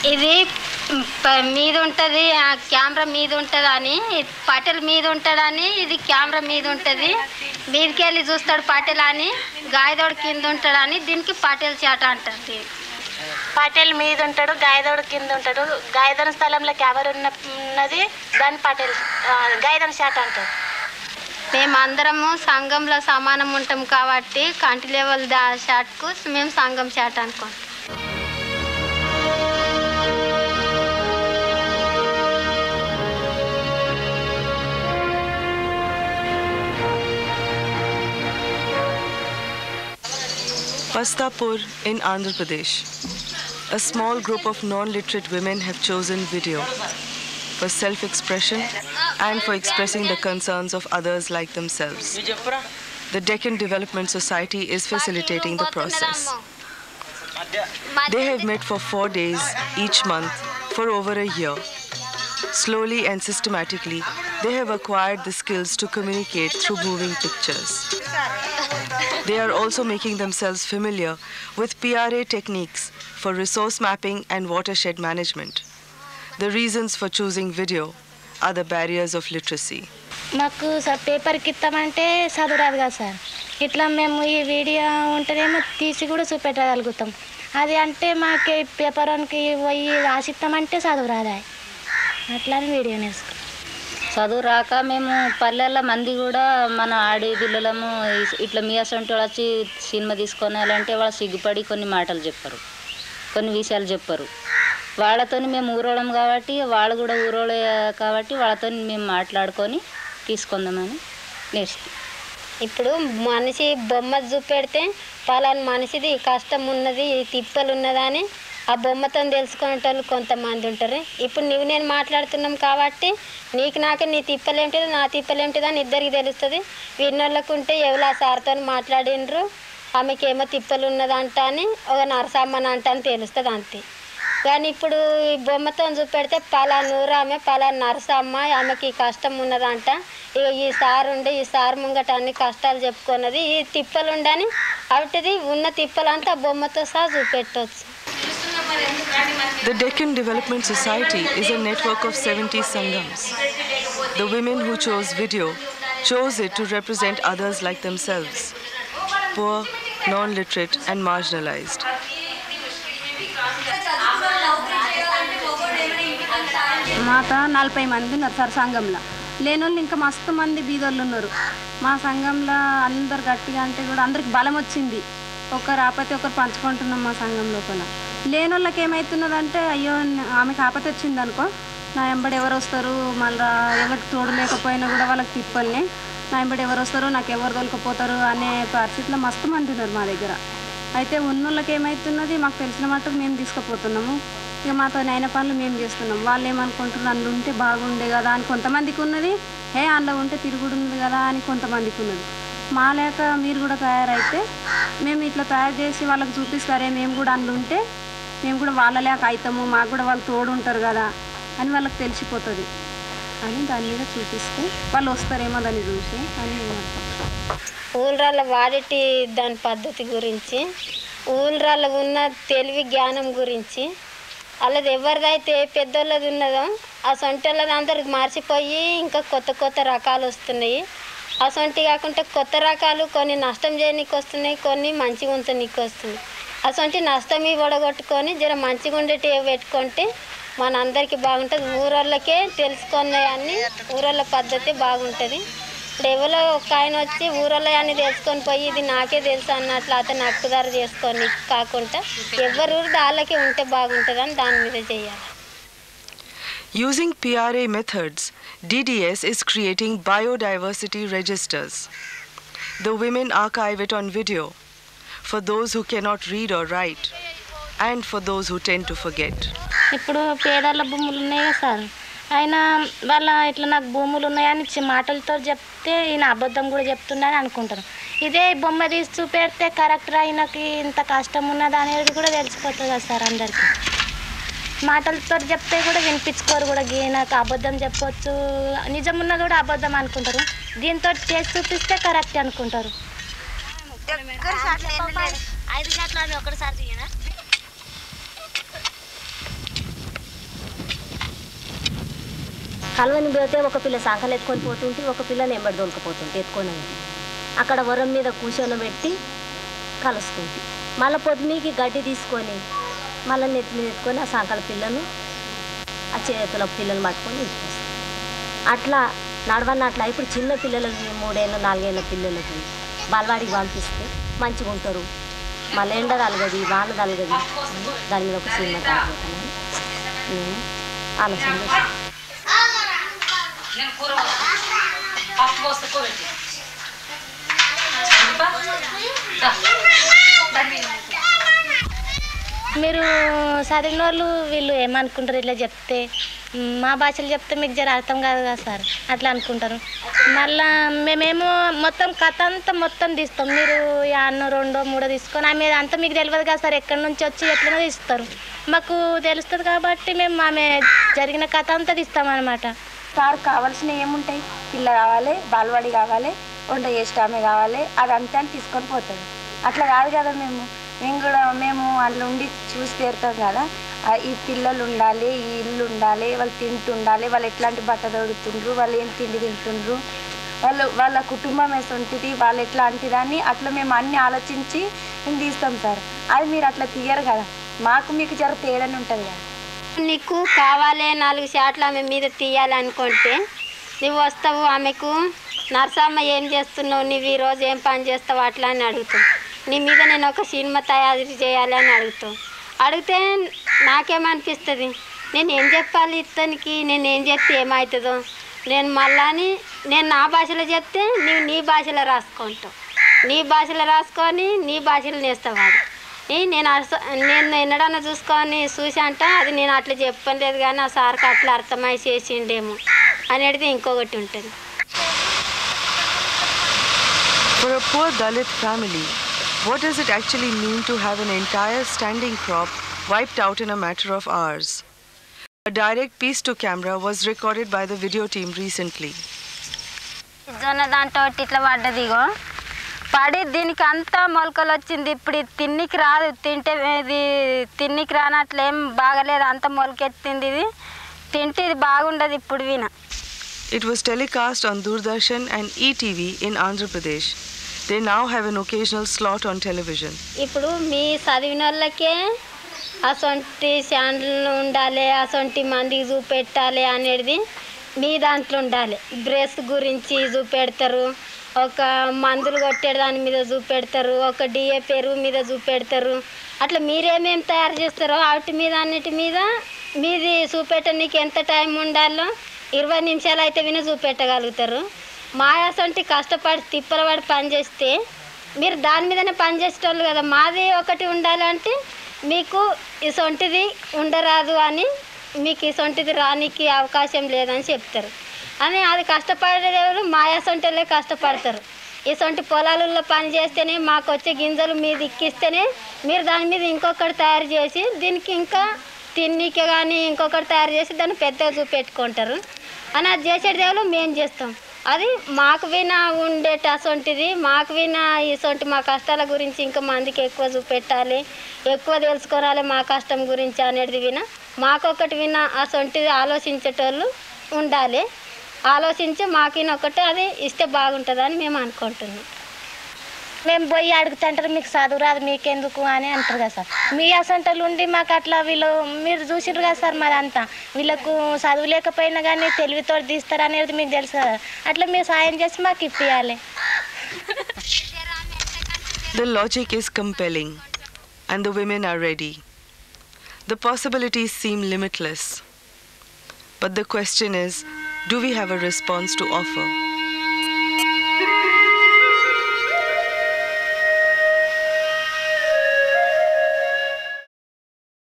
ఇది ప- మీద ఉంటుంది ఆ కెమెరా మీద ఉంటుంది అని పటేల్ మీద ఉంటాడని ఇది కెమెరా మీద ఉంటుంది మీదకి వెళ్ళి చూస్తాడు పటేల్ అని గాయదోడు కింద ఉంటాడని దీనికి పటేల్ చాట అంటారు పటేల్ మీద ఉంటాడు గాయదోడు కింద ఉంటాడు గాయదన స్థలంలో ఎవరు ఉన్న ఉన్నది దాన్ని పటేల్ ఆ, గాయదన శాట అంటారు మేము అందరము సంఘంలో సమానం ఉంటాం కాబట్టి కంటి లెవెల్ దా షాట్కు మేము సంఘం షాట్ అనుకుంటాం Pastapur in Andhra Pradesh. A small group of non literate women have chosen video for self expression and for expressing the concerns of others like themselves. The Deccan Development Society is facilitating the process. They have met for four days each month for over a year. Slowly and systematically, they have acquired the skills to communicate through moving pictures. They are also making themselves familiar with PRA techniques for resource mapping and watershed management. The reasons for choosing video are the barriers of literacy. మాకు sir పేపర్కి ఇస్తామంటే చదువు రాదు కదా sir ఇట్లా మేము ఈ video ఉంటేనేమో తీసి కూడా చూపెట్టగలుగుతాం అది అంటే మాకు పేపర్ వన్కి పోయి రాసిస్తామంటే చదువు రాదా అట్లానే వీడియో నేర్చుకుంటాం చదువు రాక మేము పల్లెల్లో మంది కూడా మన ఆడి పిల్లలము ఇ- ఇట్లా మీ అసంటి వాళ్ళు వచ్చి సినిమా తీసుకొని వెళ్ళాలంటే వాళ్ళు సిగ్గుపడి కొన్ని మాటలు చెప్పరు కొన్ని విషయాలు చెప్పరు వాళ్ళతో మేము ఊరోళం కాబట్టి వాళ్ళు కూడా ఊరోళే కాబట్టి వాళ్ళతో మేము మాట్లాడుకొని తీసుకుందామని నేర్చుకున్నాం ఇప్పుడు మనిషి బొమ్మ చూపెడితే పలానా మనిషిది ఈ కష్టం ఉన్నది ఈ తిప్పలు ఉన్నదని ఆ బొమ్మతో తెలుసుకునేటోళ్ళు కొంతమంది ఉంటారు ఇప్పుడు నువ్వు నేను మాట్లాడుతున్నాం కాబట్టి నీకు నాకే నీ తిప్పలేమిటిదో నా తిప్పలేమిటిదో అని ఇద్దరికి తెలుస్తుంది విన్నోళ్ళకు ఉంటే ఎవరు ఆ సార్తో మాట్లాడినరు ఆమెకేమో తిప్పలు ఉన్నదంట అని ఒక నరసమ్మని అంట అని తెలుస్తుంది అంతే కానీ ఇప్పుడు ఈ బొమ్మతో చూపెడితే పలానా ఊరు ఆమె పలానా నరసమ్మ ఆమెకి ఈ కష్టం ఉన్నదంట ఇక ఈ సార్ ఉండి ఈ సార్ ముంగట అన్ని కష్టాలు చెప్పుకున్నది ఈ తిప్పలు ఉండని అవిటిది ఉన్న తిప్పలంతా బొమ్మతో సహా చూపెట్టవచ్చు The Deccan Development Society is a network of 70 sangams. The women who chose video chose it to represent others like themselves poor, non literate, and marginalized. మాత నలభై మంది ఉన్నారు సార్ సంఘంలో లేనోళ్ళు ఇంకా మస్తు మంది బీదోళ్ళు ఉన్నారు మా సంఘంలో అందరు గట్టిగా అంటే కూడా అందరికి బలం వచ్చింది ఒకరు ఆపతి ఒకరు పంచుకుంటున్నాం మా సంఘం లోపల లేనోళ్ళకి ఏమవుతున్నదంటే అయ్యో ఆమెకు ఆపతి వచ్చింది అనుకో నా ఎంబడి ఎవరు వస్తారు మళ్ళీ ఎవరికి తోడు లేకపోయినా కూడా వాళ్ళకి తిప్పల్ని నా ఎంబడి ఎవరు వస్తారు నాకు ఎవరు తోలుకపోతారు అనే పరిస్థితిలో మస్తు మంది ఉన్నారు మా దగ్గర అయితే ఉన్నోళ్ళకి ఏమవుతున్నది మాకు తెలిసిన మట్టుకు మేము తీసుకుపోతున్నాము ఇక మాతో అయిన పనులు మేము చేస్తున్నాం వాళ్ళు ఏమనుకుంటున్నారు అందులో ఉంటే బాగుండే కదా అని కొంతమందికి ఉన్నది హే అందులో ఉంటే తిరుగుడు ఉంది కదా అని కొంతమందికి ఉన్నది మా లేక మీరు కూడా తయారైతే మేము ఇట్లా తయారు చేసి వాళ్ళకి చూపిస్తారే మేము కూడా అందులో ఉంటే మేము కూడా వాళ్ళ లేక అవుతాము మాకు కూడా వాళ్ళు తోడు ఉంటారు కదా అని వాళ్ళకి తెలిసిపోతుంది అని దాని మీద చూపిస్తే వాళ్ళు వస్తారేమో దాన్ని చూసి అని మేము అనుకుంటున్నాం. ఊళ్ళ వాడేటి దాని పద్ధతి గురించి ఊళ్ళ ఉన్న తెలివి జ్ఞానం గురించి అలాది ఎవరిదైతే పెద్దోళ్ళది ఉన్నదో ఆ సొంటోళ్ళది అందరికి మార్చిపోయి ఇంకా కొత్త కొత్త రకాలు వస్తున్నాయి ఆ సొంటి కాకుండా కొత్త రకాలు కొన్ని నష్టం చేయనీకి వస్తున్నాయి కొన్ని మంచిగా ఉంచనీకి వస్తున్నాయి ఆ సొంటి నష్టం ఇవ్వడగొట్టుకొని జర మంచిగా ఉండేటి పెట్టుకుంటే మన అందరికీ బాగుంటుంది ఊరోళ్ళకే తెలుసుకున్నాయని ఊరోళ్ళ పద్ధతి బాగుంటుంది ఇప్పుడు ఎవరో ఒక ఆయన వచ్చి ఊరలో అని తెలుసుకొని పోయి ఇది నాకే తెలుసు అన్నట్లు అతను హక్కుదారు చేసుకొని కాకుండా ఎవరు వాళ్ళకి ఉంటే బాగుంటుందని దాని మీద చేయాలి Using PRA methods, DDS is creating biodiversity registers. The women archive it on video for those who cannot read or write and for those who tend to forget. ఇప్పుడు పేదల భూములు ఉన్నాయి కదా సార్ ఆయన వాళ్ళ ఇట్లా నాకు భూములు ఉన్నాయని చి- మాటలతో చెప్తే ఈయన అబద్ధం కూడా చెప్తున్నాడని అనుకుంటారు ఇదే ఈ బొమ్మ తీసి చూపెడితే కరెక్ట్ ఆయనకి ఇంత కష్టం ఉన్నది అనేది కూడా తెలిసిపోతుంది కదా సార్ అందరికీ మాటలతో చెప్తే కూడా వినిపించుకోరు కూడా గీ నాకు అబద్ధం చెప్పొచ్చు నిజం ఉన్నది కూడా అబద్ధం అనుకుంటారు దీంతో చేసి చూపిస్తే కరెక్ట్ అనుకుంటారు ఐదు షాట్లు అని ఒకటిసారి తీయనా కలవని పోతే ఒక పిల్ల సంకలు ఎత్తుకొని పోతుంటే ఒక పిల్లని ఎంబడి దొలకపోతుంటే ఎత్తుకొని అక్కడ వరం మీద కూర్చొని పెట్టి కలుస్తుంది మళ్ళీ పొద్దుమీకి గడ్డి తీసుకొని మళ్ళీ నెత్తి మీద ఎత్తుకొని ఆ సంకల పిల్లను ఆ చేతుల పిల్లలు పట్టుకొని ఇంటికి వస్తాం అట్లా నడవన్నట్లా ఇప్పుడు చిన్న పిల్లలకి మూడేళ్ళ నాలుగేళ్ళ పిల్లలకి బాలవాడికి పంపిస్తే మంచిగా ఉంటారు మళ్ళీ ఎండ తలగది వాన తలగది దాని మీద ఒక సినిమా కాకపోతున్నాను నేను ఆలోచన చేస్తాను మీరు చదివిన వాళ్ళు వీళ్ళు ఏమనుకుంటారు ఇట్లా చెప్తే మ్, మా భాషలు చెప్తే మీకు జర అర్థం కాదు కదా సార్ అట్లా అనుకుంటారు మళ్ళా మేమేమో మొత్తం కథ అంతా మొత్తం తీస్తాం మీరు యాన్నో రెండో మూడో తీసుకొని ఆమె అంతా మీకు తెలియదు కదా సార్ ఎక్కడి నుంచి వచ్చి ఎట్లనో తీస్తారు మాకు తెలుస్తుంది కాబట్టి మేము ఆమె జరిగిన కథ అంతా తీస్తాం అనమాట సార్ కావాల్సినవి ఏముంటాయి పిల్ల కావాలి బాలవాడి కావాలి వంట చేసే ఆమె కావాలి అది అంతే అని తీసుకొని పోతుంది అట్లా కాదు కదా మేము మేము కూడా మేము అందులో ఉండి చూసి తీరుతాం కదా ఆ ఈ పిల్లలు ఉండాలి ఈ ఇల్లు ఉండాలి వాళ్ళు తింటుండాలి వాళ్ళు ఎట్లాంటి బట్ట తొడుగుతుండ్రు వాళ్ళు ఏం తిండి తింటుండ్రు వాళ్ళు వాళ్ళ కుటుంబం ఎసొంటిది వాళ్ళు ఎట్లాంటిదని అట్లా మేము అన్ని ఆలోచించి మేము తీస్తాం సార్ అది మీరు అట్లా తీయరు కదా మాకు మీకు జర తేడానే ఉంటుంది కదా నీకు కావాలి నాలుగు షాట్లు ఆమె మీద తీయాలి అనుకుంటే నువ్వు వస్తావు ఆమెకు నర్సమ్మ ఏం చేస్తున్నావు నువ్వు ఈరోజు ఏం పని చేస్తావు అట్లా అని అడుగుతావు నీ మీద నేను ఒక సినిమా తయారు చేయాలి అని అడుగుతావు అడిగితే నాకేమనిపిస్తుంది నేను ఏం చెప్పాలి ఇతనికి నేను ఏం చెప్తే ఏమవుతుందో నేను మళ్ళాని నేను నా భాషలో చెప్తే నీవు నీ భాషలో రాసుకుంటావు నీ భాషలో రాసుకొని నీ భాషలో నేస్తావు అది ఏ నేను అర్థ నేను ఎన్నడన్నా చూసుకొని చూసి అంట అది నేను అట్లా చెప్పలేదు కానీ ఆ సార్కి అట్లా అర్థమై చేసిండేమో అనేది ఇంకొకటి ఉంటుంది For a poor Dalit family, what does it actually mean to have an entire standing crop wiped out in a matter of hours? A direct piece to camera was recorded by the video team recently. జొన్న దాంట్లో ఇట్లా పడ్డది ఇగో పడి దీనికి అంతా మొలకలు వచ్చింది ఇప్పుడు ఇది తిన్నికి రాదు తింటే ఇది తిన్నికి రానట్లేం బాగలేదు అంత మొలకెత్తింది ఇది తింటే ఇది బాగుండదు ఇప్పుడు విన It was telecast on Doordarshan and ETV in Andhra Pradesh. They now have an occasional slot on television. ఇప్పుడు మీ చదివిన వాళ్ళకే అసొంటి ఛానల్ ఉండాలి అసొంటి మందికి చూపెట్టాలి అనేది మీ దాంట్లో ఉండాలి బ్రెస్ గురించి చూపెడతారు ఒక మందులు కొట్టే దాని మీద చూపెడతారు ఒక డిఏ పెరుగు మీద చూపెడతారు అట్లా మీరేమేమి తయారు చేస్తారో వాటి మీద అన్నిటి మీద మీది చూపెట్టడానికి ఎంత టైం ఉండాలో ఇరవై నిమిషాలు అయితే విన చూపెట్టగలుగుతారు మా అసొంటి కష్టపడి తిప్పల పడి పని చేస్తే మీరు దాని మీదనే పని చేసేటోళ్ళు కదా మాది ఒకటి ఉండాలంటే మీకు ఇసొంటిది ఉండరాదు అని మీకు ఇసొంటిది రానికి అవకాశం లేదని చెప్తారు అని అది కష్టపడేవాళ్ళు మా అసొంటిలే కష్టపడతారు ఇసొంటి పొలాలలో పని చేస్తేనే మాకు వచ్చే గింజలు మీద ఇక్కిస్తేనే మీరు దాని మీద ఇంకొకటి తయారు చేసి దీనికి ఇంకా తిన్నీకే కానీ ఇంకొకటి తయారు చేసి దాన్ని పెద్దగా చూపెట్టుకుంటారు అని అది చేసేది దేవులు మేము చేస్తాం అది మాకు విన ఉండేట అసొంటిది మాకు విన ఇసొంటి మా కష్టాల గురించి ఇంకా మందికి ఎక్కువ చూపెట్టాలి ఎక్కువ తెలుసుకోవాలి మా కష్టం గురించి అనేది విన మాకొకటి విన అసొంటిది ఆలోచించేటోళ్ళు ఉండాలి ఆలోచించి మాకిన ఒకటి అది ఇస్తే బాగుంటుందని మేము అనుకుంటున్నాం మేము పోయి అడుగుతుంటారు మీకు చదువు రాదు మీకెందుకు అని అంటారు కదా సార్ మీ అసంటలు ఉండి మాకు అట్లా వీళ్ళు మీరు చూసిండ్రు కదా సార్ మాదంతా వీళ్ళకు చదువు లేకపోయినా కానీ తెలివితో తీస్తారు అనేది మీకు తెలుసు కదా అట్లా మీరు సాయం చేసి మాకు ఇప్పియాలి The logic is compelling, and the women are ready. The possibilities seem limitless. But the question is do we have a response to offer?